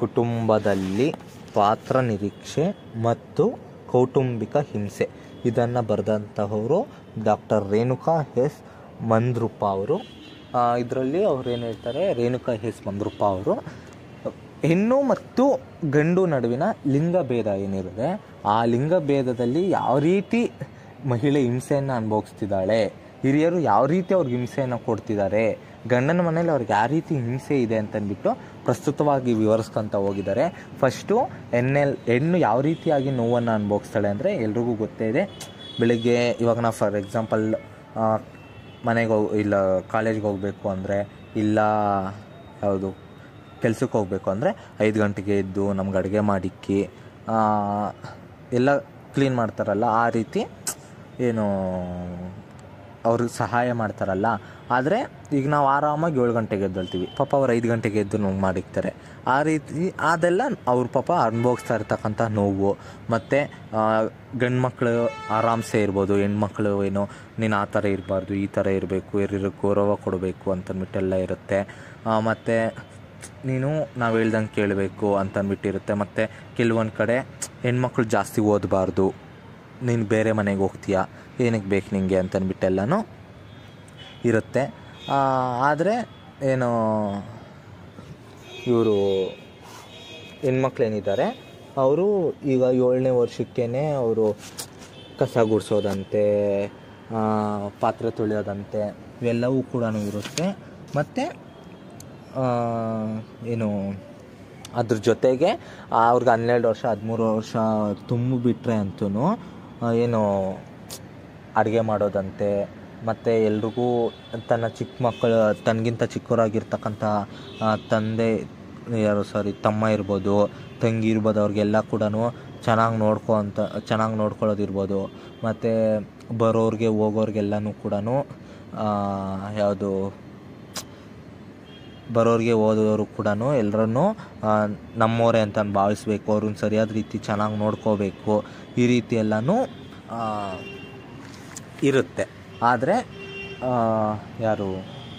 ಕುಟುಂಬದಲ್ಲಿ ಪಾತ್ರ ನಿರೀಕ್ಷೆ ಮತ್ತು ಕೌಟುಂಬಿಕ ಹಿಂಸೆ ಇದನ್ನು ಬರೆದಂತಹವರು ಡಾಕ್ಟರ್ ರೇಣುಕಾ ಎಸ್ ಮಂದ್ರೂಪ ಅವರು ಇದರಲ್ಲಿ ಅವ್ರು ಏನು ಹೇಳ್ತಾರೆ ರೇಣುಕಾ ಎಸ್ ಮಂದ್ರೂಪ ಅವರು ಹೆಣ್ಣು ಮತ್ತು ಗಂಡು ನಡುವಿನ ಲಿಂಗಭೇದ ಏನಿರುತ್ತೆ ಆ ಲಿಂಗಭೇದದಲ್ಲಿ ಯಾವ ರೀತಿ ಮಹಿಳೆ ಹಿಂಸೆಯನ್ನು ಅನುಭವಿಸ್ತಿದ್ದಾಳೆ ಹಿರಿಯರು ಯಾವ ರೀತಿ ಅವ್ರಿಗೆ ಹಿಂಸೆಯನ್ನು ಕೊಡ್ತಿದ್ದಾರೆ ಗಂಡನ ಮನೇಲಿ ಅವ್ರಿಗೆ ಯಾವ ರೀತಿ ಹಿಂಸೆ ಇದೆ ಅಂತಂದ್ಬಿಟ್ಟು ಪ್ರಸ್ತುತವಾಗಿ ವಿವರಿಸ್ಕೊಂತ ಹೋಗಿದ್ದಾರೆ ಫಸ್ಟು ಎಣ್ಣೆಲ್ ಹೆಣ್ಣು ಯಾವ ರೀತಿಯಾಗಿ ನೋವನ್ನು ಅನುಭವಿಸ್ತಾಳೆ ಅಂದರೆ ಎಲ್ರಿಗೂ ಗೊತ್ತೇ ಇದೆ ಬೆಳಿಗ್ಗೆ ಇವಾಗ ನಾವು ಫಾರ್ ಎಕ್ಸಾಂಪಲ್ ಮನೆಗೆ ಹೋಗಿ ಇಲ್ಲ ಕಾಲೇಜ್ಗೆ ಹೋಗಬೇಕು ಅಂದರೆ ಇಲ್ಲ ಯಾವುದು ಕೆಲ್ಸಕ್ಕೆ ಹೋಗಬೇಕು ಅಂದರೆ ಐದು ಗಂಟೆಗೆ ಎದ್ದು ನಮ್ಗೆ ಅಡುಗೆ ಮಾಡಿಕ್ಕಿ ಆ, ಎಲ್ಲ ಕ್ಲೀನ್ ಮಾಡ್ತಾರಲ್ಲ ಆ ರೀತಿ ಏನು ಅವ್ರಿಗೆ ಸಹಾಯ ಮಾಡ್ತಾರಲ್ಲ ಆದರೆ ಈಗ ನಾವು ಆರಾಮಾಗಿ ಏಳು ಗಂಟೆಗೆ ಎದ್ದೇಳ್ತೀವಿ ಪಾಪ ಅವ್ರು ಐದು ಗಂಟೆಗೆ ಎದ್ದು ನಮ್ಗೆ ಮಾಡಿಕ್ತಾರೆ ಆ ರೀತಿ ಅದೆಲ್ಲ ಅವ್ರ ಪಾಪ ಅನುಭವಿಸ್ತಾ ಇರ್ತಕ್ಕಂಥ ನೋವು ಮತ್ತು ಗಂಡು ಮಕ್ಕಳು ಆರಾಮ್ಸೆ ಇರ್ಬೋದು ಹೆಣ್ಮಕ್ಳು ಏನು ನೀನು ಆ ಥರ ಇರಬಾರ್ದು ಈ ಥರ ಇರಬೇಕು ಹಿರಿಯರಿಗೆ ಗೌರವ ಕೊಡಬೇಕು ಅಂತಂದ್ಬಿಟ್ಟೆಲ್ಲ ಇರುತ್ತೆ ಮತ್ತು ನೀನು ನಾವು ಹೇಳ್ದಂಗೆ ಕೇಳಬೇಕು ಅಂತಂದ್ಬಿಟ್ಟಿರುತ್ತೆ ಮತ್ತು ಕೆಲವೊಂದು ಕಡೆ ಹೆಣ್ಮಕ್ಳು ಜಾಸ್ತಿ ಓದಬಾರ್ದು ನೀನು ಬೇರೆ ಮನೆಗೆ ಹೋಗ್ತೀಯಾ ಏನಕ್ಕೆ ಬೇಕು ನಿಂಗೆ ಅಂತಂದ್ಬಿಟ್ಟೆಲ್ಲನೂ ಇರುತ್ತೆ ಆದರೆ ಏನು ಇವರು ಹೆಣ್ಮಕ್ಳೇನಿದ್ದಾರೆ ಅವರು ಈಗ ಏಳನೇ ವರ್ಷಕ್ಕೇ ಅವರು ಕಸ ಗುಡಿಸೋದಂತೆ ಪಾತ್ರೆ ತೊಳೆಯೋದಂತೆ ಇವೆಲ್ಲವೂ ಕೂಡ ಇರುತ್ತೆ ಮತ್ತು ಏನು ಅದ್ರ ಜೊತೆಗೆ ಅವ್ರಿಗೆ ಹನ್ನೆರಡು ವರ್ಷ ಹದಿಮೂರು ವರ್ಷ ತುಂಬಿಬಿಟ್ರೆ ಅಂತೂ ಏನು ಅಡುಗೆ ಮಾಡೋದಂತೆ ಮತ್ತು ಎಲ್ರಿಗೂ ತನ್ನ ಚಿಕ್ಕ ಮಕ್ಕಳು ತನಗಿಂತ ಚಿಕ್ಕವರಾಗಿರ್ತಕ್ಕಂಥ ಆ, ತಂದೆ ಯಾರು ಸಾರಿ ತಮ್ಮ ಇರ್ಬೋದು ತಂಗಿ ಇರ್ಬೋದು ಅವ್ರಿಗೆಲ್ಲ ಕೂಡ ಚೆನ್ನಾಗಿ ನೋಡ್ಕೊ ಅಂತ ಚೆನ್ನಾಗಿ ನೋಡ್ಕೊಳ್ಳೋದಿರ್ಬೋದು ಮತ್ತು ಬರೋರಿಗೆ ಹೋಗೋರಿಗೆಲ್ಲನೂ ಕೂಡ ಯಾವುದು ಬರೋರಿಗೆ ಓದೋರು ಕೂಡ ಎಲ್ಲರನ್ನೂ ನಮ್ಮವರೇ ಅಂತ ಭಾವಿಸ್ಬೇಕು ಅವ್ರನ್ನ ಸರಿಯಾದ ರೀತಿ ಚೆನ್ನಾಗಿ ನೋಡ್ಕೋಬೇಕು ಈ ರೀತಿ ಎಲ್ಲನೂ ಆ, ಇರುತ್ತೆ ಆದರೆ ಯಾರು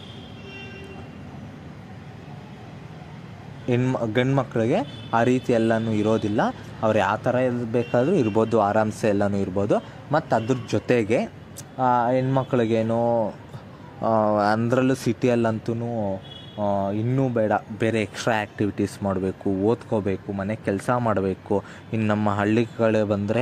ಹೆಣ್ಮ ಗಂಡು ಮಕ್ಕಳಿಗೆ ಆ ರೀತಿ ಎಲ್ಲನೂ ಇರೋದಿಲ್ಲ ಅವ್ರು ಯಾವ ಥರ ಬೇಕಾದರೂ ಇರ್ಬೋದು ಆರಾಮ್ಸೆ ಎಲ್ಲನೂ ಇರ್ಬೋದು ಮತ್ತು ಅದ್ರ ಜೊತೆಗೆ ಆ, ಹೆಣ್ಮಕ್ಳಿಗೇನೋ ಅಂದ್ರಲ್ಲೂ ಸಿಟಿಯಲ್ಲಂತೂ ಇನ್ನೂ ಬೇಡ ಬೇರೆ ಎಕ್ಸ್ಟ್ರಾ ಆ್ಯಕ್ಟಿವಿಟೀಸ್ ಮಾಡಬೇಕು ಓದ್ಕೋಬೇಕು ಮನೆ ಕೆಲಸ ಮಾಡಬೇಕು ಇನ್ನು ನಮ್ಮ ಹಳ್ಳಿ ಕಡೆ ಬಂದರೆ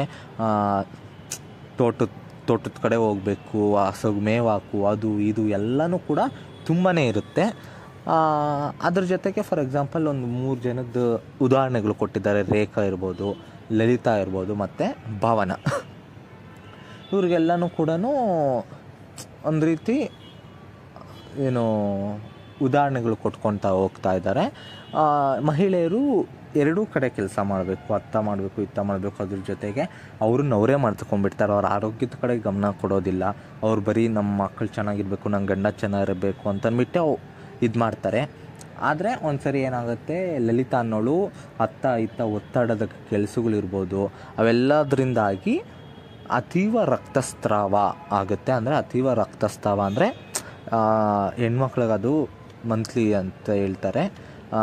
ತೋಟದ ತೋಟದ ಕಡೆ ಹೋಗಬೇಕು ಹಸುಗ್ ಮೇವು ಹಾಕು ಅದು ಇದು ಎಲ್ಲನೂ ಕೂಡ ತುಂಬಾ ಇರುತ್ತೆ ಆ, ಅದ್ರ ಜೊತೆಗೆ ಫಾರ್ ಎಕ್ಸಾಂಪಲ್ ಒಂದು ಮೂರು ಜನದ ಉದಾಹರಣೆಗಳು ಕೊಟ್ಟಿದ್ದಾರೆ ರೇಖಾ ಇರ್ಬೋದು ಲಲಿತಾ ಇರ್ಬೋದು ಮತ್ತು ಭಾವನ ಇವ್ರಿಗೆಲ್ಲನೂ ಕೂಡ ಒಂದು ರೀತಿ ಏನು ಉದಾಹರಣೆಗಳು ಕೊಟ್ಕೊಳ್ತಾ ಹೋಗ್ತಾ ಇದ್ದಾರೆ ಆ, ಮಹಿಳೆಯರು ಎರಡೂ ಕಡೆ ಕೆಲಸ ಮಾಡಬೇಕು ಅತ್ತ ಮಾಡಬೇಕು ಇತ್ತ ಮಾಡಬೇಕು ಅದ್ರ ಜೊತೆಗೆ ಅವ್ರನ್ನ ಅವರೇ ಮಾಡ್ತಕೊಂಡ್ಬಿಡ್ತಾರೆ ಅವ್ರ ಆರೋಗ್ಯದ ಕಡೆ ಗಮನ ಕೊಡೋದಿಲ್ಲ ಅವ್ರು ಬರೀ ನಮ್ಮ ಮಕ್ಕಳು ಚೆನ್ನಾಗಿರ್ಬೇಕು ನನ್ನ ಗಂಡ ಚೆನ್ನಾಗಿರಬೇಕು ಅಂತಂದ್ಬಿಟ್ಟು ಅವು ಇದು ಮಾಡ್ತಾರೆ ಆದರೆ ಒಂದ್ಸರಿ ಏನಾಗುತ್ತೆ ಲಲಿತಾ ಅನ್ನೋಳು ಅತ್ತ ಇತ್ತ ಒತ್ತಡದ ಕೆಲಸಗಳಿರ್ಬೋದು ಅವೆಲ್ಲದರಿಂದಾಗಿ ಅತೀವ ರಕ್ತಸ್ರಾವ ಆಗುತ್ತೆ ಅಂದರೆ ಅತೀವ ರಕ್ತಸ್ರಾವ ಅಂದರೆ ಹೆಣ್ಮಕ್ಳಿಗೆ ಅದು ಮಂತ್ಲಿ ಅಂತ ಹೇಳ್ತಾರೆ ಆ,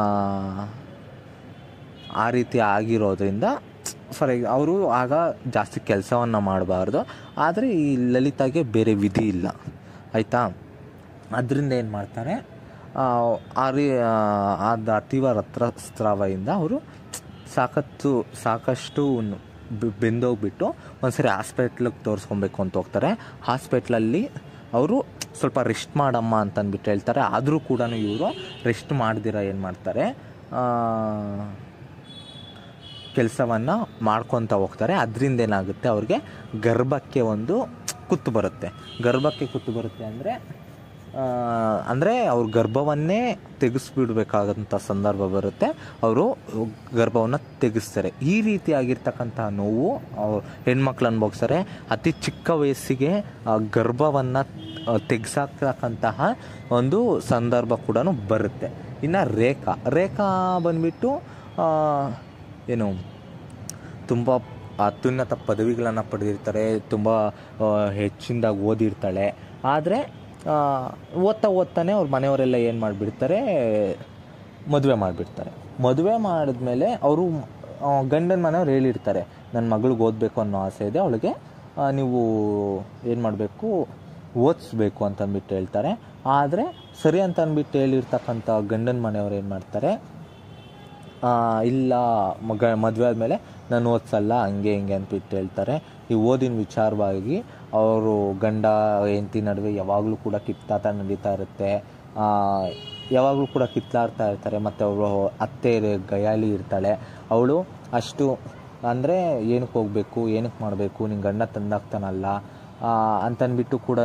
ಆ ರೀತಿ ಆಗಿರೋದ್ರಿಂದ ಫಾರ್ ಎಗ್ ಅವರು ಆಗ ಜಾಸ್ತಿ ಕೆಲಸವನ್ನು ಮಾಡಬಾರ್ದು ಆದರೆ ಈ ಲಲಿತಾಗೆ ಬೇರೆ ವಿಧಿ ಇಲ್ಲ ಆಯಿತಾ ಅದರಿಂದ ಏನು ಮಾಡ್ತಾರೆ ಆ, ಆ ರೀ ಅದು ಅತೀವ ರಕ್ತಸ್ರಾವದಿಂದ ಅವರು ಸಾಕತ್ತು ಸಾಕಷ್ಟು ಬೆ- ಬೆಂದೋಗ್ಬಿಟ್ಟು ಒಂದ್ಸರಿ ಹಾಸ್ಪಿಟ್ಲಿಗೆ ತೋರಿಸ್ಕೊಬೇಕು ಅಂತ ಹೋಗ್ತಾರೆ ಹಾಸ್ಪಿಟ್ಲಲ್ಲಿ ಅವರು ಸ್ವಲ್ಪ ರೆಸ್ಟ್ ಮಾಡಮ್ಮ ಅಂತ ಅಂದ್ಬಿಟ್ಟು ಹೇಳ್ತಾರೆ ಆದರೂ ಕೂಡ ಇವರು ರೆಸ್ಟ್ ಮಾಡ್ದಿರ ಏನು ಮಾಡ್ತಾರೆ ಕೆಲಸವನ್ನು ಮಾಡ್ಕೊತ ಹೋಗ್ತಾರೆ ಅದರಿಂದ ಏನಾಗುತ್ತೆ ಅವ್ರಿಗೆ ಗರ್ಭಕ್ಕೆ ಒಂದು ಕುತ್ತು ಬರುತ್ತೆ ಗರ್ಭಕ್ಕೆ ಕುತ್ತು ಬರುತ್ತೆ ಅಂದರೆ ಅಂದರೆ ಅವ್ರ ಗರ್ಭವನ್ನೇ ತೆಗೆಸ್ಬಿಡ್ಬೇಕಾದಂಥ ಸಂದರ್ಭ ಬರುತ್ತೆ ಅವರು ಗರ್ಭವನ್ನು ತೆಗೆಸ್ತಾರೆ ಈ ರೀತಿಯಾಗಿರ್ತಕ್ಕಂಥ ನೋವು ಅವ್ರು ಹೆಣ್ಮಕ್ಳು ಅನ್ಭೋಗಿಸ್ತಾರೆ ಅತಿ ಚಿಕ್ಕ ವಯಸ್ಸಿಗೆ ಗರ್ಭವನ್ನು ತೆಗ್ಸಾಕ್ತಕ್ಕಂತಹ ಒಂದು ಸಂದರ್ಭ ಕೂಡ ಬರುತ್ತೆ ಇನ್ನು ರೇಖಾ ರೇಖಾ ಬಂದ್ಬಿಟ್ಟು ಆ, ಏನು ತುಂಬ ಅತ್ಯುನ್ನತ ಪದವಿಗಳನ್ನು ಪಡೆದಿರ್ತಾರೆ ತುಂಬ ಆ, ಹೆಚ್ಚಿನದಾಗಿ ಓದಿರ್ತಾಳೆ ಆದರೆ ಓದ್ತಾ ಓದ್ತಾನೆ ಅವ್ರ ಮನೆಯವರೆಲ್ಲ ಏನು ಮಾಡಿಬಿಡ್ತಾರೆ ಮದುವೆ ಮಾಡಿಬಿಡ್ತಾರೆ ಮದುವೆ ಮಾಡಿದ್ಮೇಲೆ ಅವರು ಗಂಡನ ಮನೆಯವ್ರು ಹೇಳಿರ್ತಾರೆ ನನ್ನ ಮಗಳಿಗೆ ಓದಬೇಕು ಅನ್ನೋ ಆಸೆ ಇದೆ ಅವಳಿಗೆ ಆ, ನೀವು ಏನು ಮಾಡಬೇಕು ಓದಿಸ್ಬೇಕು ಅಂತ ಅಂದ್ಬಿಟ್ಟು ಹೇಳ್ತಾರೆ ಆದರೆ ಸರಿ ಅಂತ ಅಂದ್ಬಿಟ್ಟು ಹೇಳಿರ್ತಕ್ಕಂಥ ಗಂಡನ ಮನೆಯವ್ರು ಏನು ಮಾಡ್ತಾರೆ ಆ, ಇಲ್ಲ ಮಗ ಮದುವೆ ಆದಮೇಲೆ ನಾನು ಓದಿಸಲ್ಲ ಹಂಗೆ ಹಿಂಗೆ ಅಂದ್ಬಿಟ್ಟು ಹೇಳ್ತಾರೆ ಈ ಓದಿನ ವಿಚಾರವಾಗಿ ಅವರು ಗಂಡ ಹೆಂಡತಿ ನಡುವೆ ಯಾವಾಗಲೂ ಕೂಡ ಕಿತ್ತಾಟ ನಡೀತಾ ಇರುತ್ತೆ ಆ, ಯಾವಾಗಲೂ ಕೂಡ ಕಿತ್ಲಾಡ್ತಾ ಇರ್ತಾರೆ ಮತ್ತು ಅವಳು ಅತ್ತೆ ಗಯಾಲಿ ಇರ್ತಾಳೆ ಅವಳು ಅಷ್ಟು ಅಂದರೆ ಏನಕ್ಕೆ ಹೋಗಬೇಕು ಏನಕ್ಕೆ ಮಾಡಬೇಕು ನಿನ್ನ ಗಂಡ ತಂದಾಗ್ತಾನಲ್ಲ ಆ, ಅಂತಂದ್ಬಿಟ್ಟು ಕೂಡ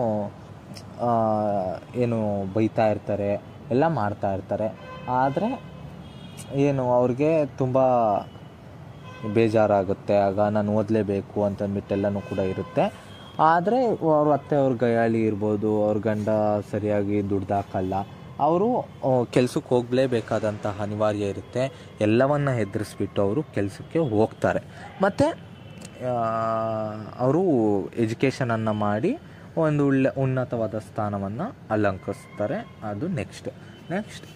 ಏನು ಬೈತಾ ಇರ್ತಾರೆ ಎಲ್ಲ ಮಾಡ್ತಾ ಇರ್ತಾರೆ ಆದರೆ ಏನು ಅವ್ರಿಗೆ ತುಂಬ ಬೇಜಾರಾಗುತ್ತೆ ಆಗ ನಾನು ಓದಲೇಬೇಕು ಅಂತಂದ್ಬಿಟ್ಟೆಲ್ಲನೂ ಕೂಡ ಇರುತ್ತೆ ಆದರೆ ಅವ್ರ ಅತ್ತೆ ಅವ್ರ ಗಯಾಳಿ ಇರ್ಬೋದು ಅವ್ರ ಗಂಡ ಸರಿಯಾಗಿ ದುಡ್ದಾಕಲ್ಲ ಅವರು ಕೆಲಸಕ್ಕೆ ಹೋಗಲೇಬೇಕಾದಂತಹ ಅನಿವಾರ್ಯ ಇರುತ್ತೆ ಎಲ್ಲವನ್ನ ಹೆದರಿಸ್ಬಿಟ್ಟು ಅವರು ಕೆಲಸಕ್ಕೆ ಹೋಗ್ತಾರೆ ಮತ್ತು ಅವರು ಎಜುಕೇಷನನ್ನು ಮಾಡಿ ಒಂದು ಒಳ್ಳೆ ಉನ್ನತವಾದ ಸ್ಥಾನವನ್ನು ಅಲಂಕರಿಸ್ತಾರೆ ಅದು ನೆಕ್ಸ್ಟ್ ನೆಕ್ಸ್ಟ್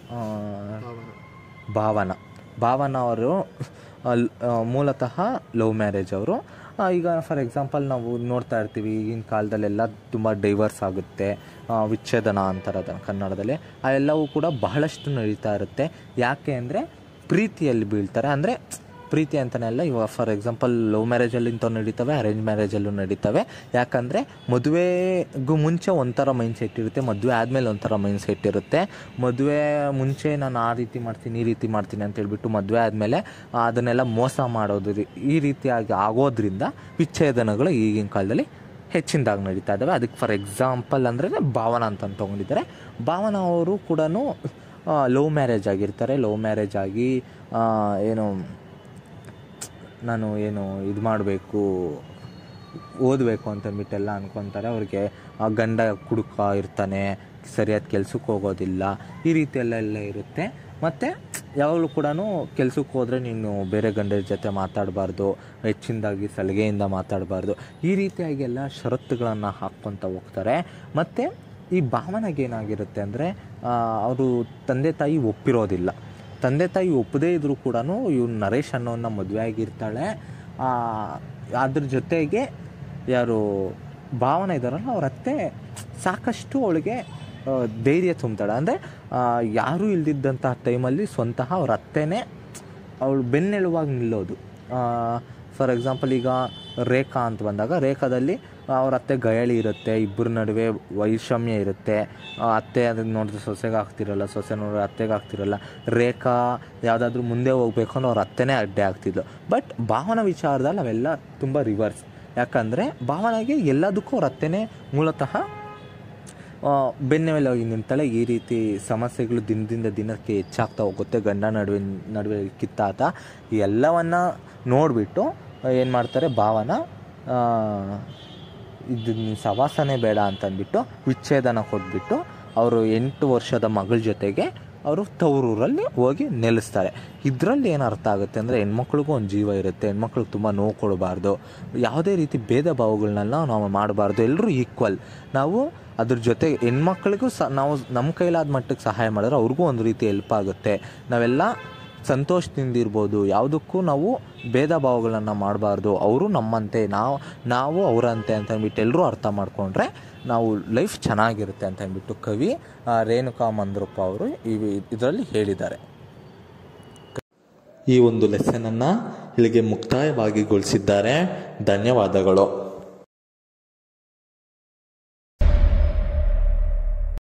ಭಾವನ ಭಾವನ ಅವರು ಅಲ್- ಆ, ಮೂಲತಃ ಲವ್ ಮ್ಯಾರೇಜ್ ಅವರು ಆ, ಈಗ ಫಾರ್ ಎಕ್ಸಾಂಪಲ್ ನಾವು ನೋಡ್ತಾ ಇರ್ತೀವಿ ಈಗಿನ ಕಾಲದಲ್ಲೆಲ್ಲ ತುಂಬ ಡೈವರ್ಸ್ ಆಗುತ್ತೆ ಆ, ವಿಚ್ಛೇದನ ಅಂತಾರೆ ಅದನ್ನು ಕನ್ನಡದಲ್ಲಿ ಆ ಎಲ್ಲವೂ ಕೂಡ ಬಹಳಷ್ಟು ನಡೀತಾ ಇರುತ್ತೆ ಯಾಕೆ ಅಂದರೆ ಪ್ರೀತಿಯಲ್ಲಿ ಬೀಳ್ತಾರೆ ಅಂದರೆ ಪ್ರೀತಿ ಅಂತಲೇ ಅಲ್ಲ ಇವಾಗ ಫಾರ್ ಎಕ್ಸಾಂಪಲ್ ಲವ್ ಮ್ಯಾರೇಜಲ್ಲಿ ಇಂಥವು ನಡೀತವೆ ಅರೇಂಜ್ ಮ್ಯಾರೇಜಲ್ಲೂ ನಡೀತವೆ ಯಾಕಂದರೆ ಮದುವೆಗೂ ಮುಂಚೆ ಒಂಥರ ಮೈಂಡ್ ಸೆಟ್ ಇರುತ್ತೆ ಮದುವೆ ಆದಮೇಲೆ ಒಂಥರ ಮೈಂಡ್ ಸೆಟ್ ಇರುತ್ತೆ ಮದುವೆ ಮುಂಚೆ ನಾನು ಆ ರೀತಿ ಮಾಡ್ತೀನಿ ಈ ರೀತಿ ಮಾಡ್ತೀನಿ ಅಂತ ಹೇಳ್ಬಿಟ್ಟು ಮದುವೆ ಆದಮೇಲೆ ಅದನ್ನೆಲ್ಲ ಮೋಸ ಮಾಡೋದು ರೀ- ಈ ರೀತಿಯಾಗಿ ಆಗೋದ್ರಿಂದ ವಿಚ್ಛೇದನಗಳು ಈಗಿನ ಕಾಲದಲ್ಲಿ ಹೆಚ್ಚಿನದಾಗಿ ನಡೀತಾ ಇದ್ದಾವೆ ಅದಕ್ಕೆ ಫಾರ್ ಎಕ್ಸಾಂಪಲ್ ಅಂದರೆ ಭಾವನ ಅಂತ ತೊಗೊಂಡಿದ್ದಾರೆ ಭಾವನ ಅವರು ಕೂಡ ಲವ್ ಮ್ಯಾರೇಜ್ ಆಗಿರ್ತಾರೆ ಲವ್ ಮ್ಯಾರೇಜ್ ಆಗಿ ಆ, ಏನು ನಾನು ಏನು ಇದು ಮಾಡಬೇಕು ಓದಬೇಕು ಅಂತಂದ್ಬಿಟ್ಟೆಲ್ಲ ಅನ್ಕೊತಾರೆ ಅವ್ರಿಗೆ ಆ ಗಂಡ ಕುಡುಕ ಇರ್ತಾನೆ ಸರಿಯಾದ ಕೆಲ್ಸಕ್ಕೆ ಹೋಗೋದಿಲ್ಲ ಈ ರೀತಿ ಎಲ್ಲ ಎಲ್ಲ ಇರುತ್ತೆ ಮತ್ತು ಯಾವಾಗಲೂ ಕೂಡ ಕೆಲ್ಸಕ್ಕೆ ಹೋದರೆ ನೀನು ಬೇರೆ ಗಂಡರ ಜೊತೆ ಮಾತಾಡಬಾರ್ದು ಹೆಚ್ಚಿನದಾಗಿ ಸಲಿಗೆಯಿಂದ ಮಾತಾಡಬಾರ್ದು ಈ ರೀತಿಯಾಗಿ ಎಲ್ಲ ಷರತ್ತುಗಳನ್ನು ಹಾಕ್ಕೊತ ಹೋಗ್ತಾರೆ ಮತ್ತು ಈ ಭಾವನೆಗೆ ಏನಾಗಿರುತ್ತೆ ಅಂದರೆ ಅವರು ತಂದೆ ತಾಯಿ ಒಪ್ಪಿರೋದಿಲ್ಲ ತಂದೆ ತಾಯಿ ಒಪ್ಪದೇ ಇದ್ರೂ ಕೂಡ ಇವ್ನು ನರೇಶ್ ಅನ್ನೋನ್ನ ಮದುವೆ ಆಗಿರ್ತಾಳೆ ಆ, ಅದ್ರ ಜೊತೆಗೆ ಯಾರು ಭಾವನೆ ಇದ್ದಾರಲ್ಲ ಅವ್ರ ಅತ್ತೆ ಸಾಕಷ್ಟು ಅವಳಿಗೆ ಆ, ಧೈರ್ಯ ತುಂಬ್ತಾಳೆ ಅಂದರೆ ಯಾರೂ ಇಲ್ದಿದ್ದಂತಹ ಟೈಮಲ್ಲಿ ಸ್ವಂತಹ ಅವ್ರ ಅತ್ತೆನೇ ಅವಳು ಬೆನ್ನೆಲುವಾಗಿ ನಿಲ್ಲೋದು ಫಾರ್ ಎಕ್ಸಾಂಪಲ್ ಈಗ ರೇಖಾ ಅಂತ ಬಂದಾಗ ರೇಖಾದಲ್ಲಿ ಅವ್ರ ಅತ್ತೆ ಗಯಳಿ ಇರುತ್ತೆ ಇಬ್ಬರ ನಡುವೆ ವೈಷಮ್ಯ ಇರುತ್ತೆ ಆ, ಅತ್ತೆ ಅದನ್ನ ನೋಡಿದ್ರೆ ಸೊಸೆಗೆ ಆಗ್ತಿರಲ್ಲ ಸೊಸೆ ನೋಡಿದ್ರೆ ಅತ್ತೆಗೆ ಆಗ್ತಿರಲ್ಲ ರೇಖಾ ಯಾವುದಾದ್ರೂ ಮುಂದೆ ಹೋಗ್ಬೇಕು ಅಂದ್ರೆ ಅವ್ರ ಅತ್ತೆನೇ ಅಡ್ಡೆ ಆಗ್ತಿದ್ಲು ಬಟ್ ಭಾವನ ವಿಚಾರದಲ್ಲಿ ಅವೆಲ್ಲ ತುಂಬ ರಿವರ್ಸ್ ಯಾಕಂದರೆ ಭಾವನೆಗೆ ಎಲ್ಲದಕ್ಕೂ ಅವ್ರ ಅತ್ತೆನೇ ಮೂಲತಃ ಆ, ಬೆನ್ನ ಮೇಲೆ ಹೋಗಿ ನಿಂತಾಳೆ ಈ ರೀತಿ ಸಮಸ್ಯೆಗಳು ದಿನದಿಂದ ದಿನಕ್ಕೆ ಹೆಚ್ಚಾಗ್ತಾ ಹೋಗುತ್ತೆ ಗಂಡ ನಡುವೆ ನಡುವೆ ಕಿತ್ತಾಟ ಈ ಎಲ್ಲವನ್ನ ನೋಡಿಬಿಟ್ಟು ಏನು ಮಾಡ್ತಾರೆ ಭಾವನ ಆ, ಇದು ನೀನ್ ಸವಾಸನೆ ಬೇಡ ಅಂತಂದ್ಬಿಟ್ಟು ವಿಚ್ಛೇದನ ಕೊಟ್ಬಿಟ್ಟು ಅವರು ಎಂಟು ವರ್ಷದ ಮಗಳ ಜೊತೆಗೆ ಅವರು ತವರೂರಲ್ಲಿ ಹೋಗಿ ನೆಲೆಸ್ತಾರೆ ಇದರಲ್ಲಿ ಏನು ಅರ್ಥ ಆಗುತ್ತೆ ಅಂದರೆ ಹೆಣ್ಮಕ್ಳಿಗೂ ಒಂದು ಜೀವ ಇರುತ್ತೆ ಹೆಣ್ಮಕ್ಳಿಗೆ ತುಂಬ ನೋವು ಕೊಡಬಾರ್ದು ಯಾವುದೇ ರೀತಿ ಭೇದ ಭಾವಗಳನ್ನೆಲ್ಲ ನಾವು ಮಾಡಬಾರ್ದು ಎಲ್ಲರೂ ಈಕ್ವಲ್ ನಾವು ಅದ್ರ ಜೊತೆ ಹೆಣ್ಮಕ್ಳಿಗೂ ಸಹ ನಾವು ನಮ್ಮ ಕೈಲಾದ ಮಟ್ಟಕ್ಕೆ ಸಹಾಯ ಮಾಡಿದ್ರೆ ಅವ್ರಿಗೂ ಒಂದು ರೀತಿ ಹೆಲ್ಪ್ ಆಗುತ್ತೆ ನಾವೆಲ್ಲ ಸಂತೋಷದಿಂದ ಇರ್ಬೋದು ಯಾವುದಕ್ಕೂ ನಾವು ಭೇದ ಭಾವಗಳನ್ನು ಮಾಡಬಾರ್ದು ಅವರು ನಮ್ಮಂತೆ ನಾವು ನಾವು ಅವರಂತೆ ಅಂತ ಅಂದ್ಬಿಟ್ಟು ಎಲ್ಲರೂ ಅರ್ಥ ಮಾಡಿಕೊಂಡ್ರೆ ನಾವು ಲೈಫ್ ಚೆನ್ನಾಗಿರುತ್ತೆ ಅಂತ ಅಂದ್ಬಿಟ್ಟು ಕವಿ ಆ, ರೇಣುಕಾ ಮಂದ್ರಪ್ಪ ಅವರು ಈ ಇದರಲ್ಲಿ ಹೇಳಿದ್ದಾರೆ ಈ ಒಂದು ಲೆಸನನ್ನು ಇಲ್ಲಿಗೆ ಮುಕ್ತಾಯವಾಗಿಗೊಳಿಸಿದ್ದಾರೆ ಧನ್ಯವಾದಗಳು